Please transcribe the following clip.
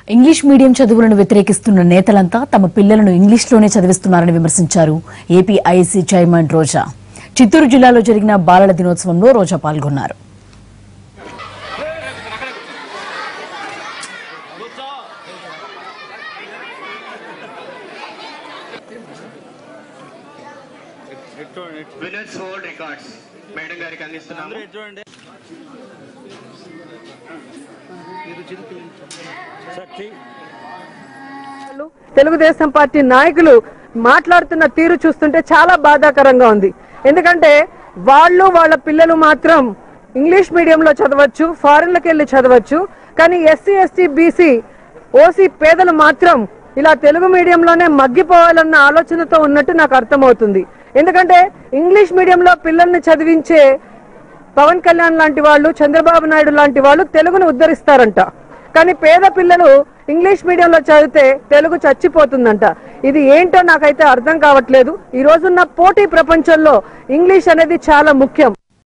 English medium చదువులను వ్యతిరేకిస్తున్న నేతలంతా తమ పిల్లలను ఇంగ్లీష్లోనే చదివిస్తున్నారని విమర్శించారు AP IC chairman Roja Chittoor జిల్లాలో జరిగిన బాలల దినోత్సవంలో రోజా పాల్గొన్నారు వినర్స్ వరల్డ్ రికార్డ్స్ మేడం గారికి అందిస్తున్నాము వాళ్ళు, తెలుగుదేశం పార్టీ నాయకులు మాట్లాడుతున్న తీరు చూస్తుంటే చాలా బాధాకరంగా ఉంది ఎందుకంటే వాళ్ళు వాళ్ళ పిల్లలు మాత్రం ఇంగ్లీష్ మీడియంలో చదవచ్చు ఫారెన్లకు వెళ్ళి చదవచ్చు కానీ ఎస్సీ ఎస్టీ బీసీ ఓసీ పేదలు మాత్రం ఇలా తెలుగు మీడియంలోనే మగ్గిపోవాలన్న ఆలోచనతో ఉన్నట్టు నాకు అర్థమవుతుంది ఎందుకంటే ఇంగ్లీష్ మీడియంలో పిల్లల్ని చదివించే పవన్ కళ్యాణ్ లాంటి వాళ్ళు చంద్రబాబు నాయుడు లాంటి వాళ్ళు తెలుగును ఉద్ధరిస్తారంట కానీ పేద పిల్లలు ఇంగ్లీష్ మీడియంలో చదివితే తెలుగు చచ్చిపోతుందంట ఇది ఏంటో నాకైతే అర్థం కావట్లేదు ఈ రోజున్న పోటీ ప్రపంచంలో ఇంగ్లీష్ అనేది చాలా ముఖ్యం